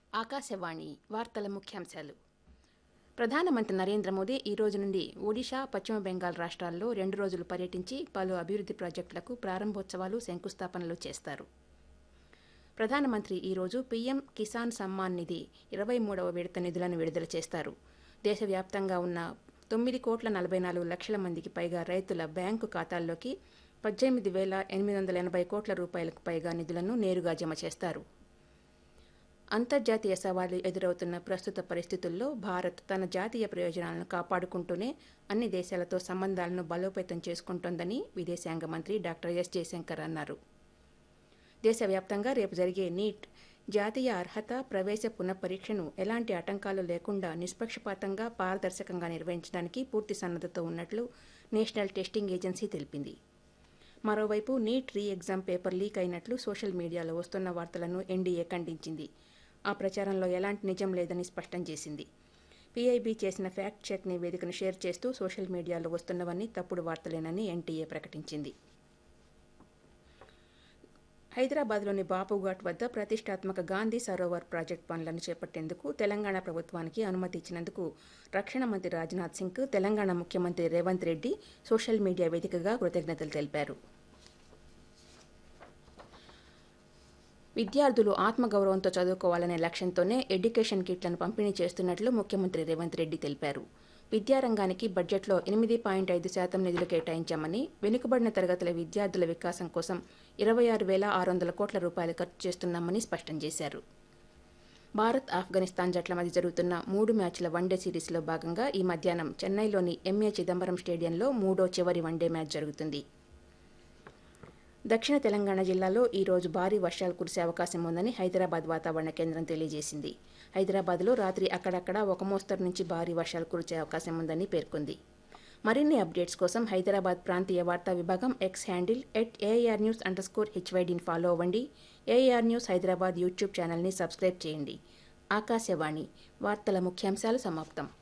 ఆకాశవాణి వార్తల ముఖ్యాంశాలు ప్రధానమంత్రి నరేంద్ర మోదీ ఈ రోజు నుండి ఒడిషా పశ్చిమ బెంగాల్ రాష్ట్రాల్లో రెండు రోజులు పర్యటించి పలు అభివృద్ధి ప్రాజెక్టులకు ప్రారంభోత్సవాలు శంకుస్థాపనలు చేస్తారు ప్రధానమంత్రి ఈ రోజు పీఎం కిసాన్ సమ్మాన్ నిధి ఇరవై మూడవ విడత నిధులను విడుదల చేస్తారు దేశవ్యాప్తంగా ఉన్న తొమ్మిది కోట్ల నలభై నాలుగు లక్షల మందికి పైగా రైతుల బ్యాంకు ఖాతాల్లోకి పద్దెనిమిది వేల ఎనిమిది వందల ఎనభై కోట్ల రూపాయలకు పైగా నిధులను నేరుగా జమ చేస్తారు అంతర్జాతీయ సవాళ్లు ఎదురవుతున్న ప్రస్తుత పరిస్థితుల్లో భారత్ తన జాతీయ ప్రయోజనాలను కాపాడుకుంటూనే అన్ని దేశాలతో సంబంధాలను బలోపేతం చేసుకుంటోందని విదేశాంగ మంత్రి డాక్టర్ ఎస్ జయశంకర్ అన్నారు దేశవ్యాప్తంగా రేపు జరిగే నీట్ జాతీయ అర్హత ప్రవేశ పునఃపరీక్షను ఎలాంటి ఆటంకాలు లేకుండా నిష్పక్షపాతంగా పారదర్శకంగా నిర్వహించడానికి పూర్తి సన్నద్ధతో ఉన్నట్లు నేషనల్ టెస్టింగ్ ఏజెన్సీ తెలిపింది మరోవైపు NEET re exam paper leak అయినట్లు సోషల్ మీడియాలో వస్తున్న వార్తలను ఎన్డీఏ ఖండించింది ఆ ప్రచారంలో ఎలాంటి నిజం లేదని స్పష్టం చేసింది పీఐబీ చేసిన ఫ్యాక్ట్ చెక్ నివేదికను షేర్ చేస్తూ సోషల్ మీడియాలో వస్తున్నవన్నీ తప్పుడు వార్తలేనని ఎన్టీఏ ప్రకటించింది హైదరాబాద్లోని బాపుఘాట్ వద్ద ప్రతిష్టాత్మక గాంధీ సరోవర్ ప్రాజెక్టు పనులను చేపట్టేందుకు తెలంగాణ ప్రభుత్వానికి అనుమతి ఇచ్చినందుకు రక్షణ మంత్రి రాజ్నాథ్ సింగ్ తెలంగాణ ముఖ్యమంత్రి రేవంత్ రెడ్డి సోషల్ మీడియా వేదికగా కృతజ్ఞతలు తెలిపారు విద్యార్థులు ఆత్మగౌరవంతో చదువుకోవాలనే లక్ష్యంతోనే ఎడ్యుకేషన్ కిట్లను పంపిణీ చేస్తున్నట్లు ముఖ్యమంత్రి రేవంత్ రెడ్డి తెలిపారు విద్యారంగానికి బడ్జెట్లో ఎనిమిది పాయింట్ ఐదు శాతం నిధులు కేటాయించామని వెనుకబడిన తరగతుల విద్యార్థుల వికాసం కోసం ఇరవై ఆరు వేల ఆరు వందల కోట్ల రూపాయలు ఖర్చు చేస్తున్నామని స్పష్టం చేశారు భారత్ ఆఫ్ఘనిస్తాన్ జట్ల మధ్య జరుగుతున్న మూడు మ్యాచ్ల వన్డే సిరీస్లో భాగంగా ఈ మధ్యాహ్నం చెన్నైలోని ఎంఏ చిదంబరం స్టేడియంలో మూడో చివరి వన్డే మ్యాచ్ జరుగుతుంది దక్షిణ తెలంగాణ జిల్లాలో ఈ రోజు భారీ వర్షాలు కురిసే అవకాశం ఉందని హైదరాబాద్ వాతావరణ కేంద్రం తెలియజేసింది హైదరాబాద్లో రాత్రి అక్కడక్కడ ఒక మోస్తరు నుంచి భారీ వర్షాలు కురిసే అవకాశం ఉందని పేర్కొంది మరిన్ని అప్డేట్స్ కోసం హైదరాబాద్ ప్రాంతీయ వార్తా విభాగం X handle at A R news under score హెచ్వైడీని ఫాలో అవ్వండి ఏఆర్ న్యూస్ హైదరాబాద్ యూట్యూబ్ ఛానల్ని సబ్స్క్రైబ్ చేయండి ఆకాశవాణి వార్తల ముఖ్యాంశాలు సమాప్తం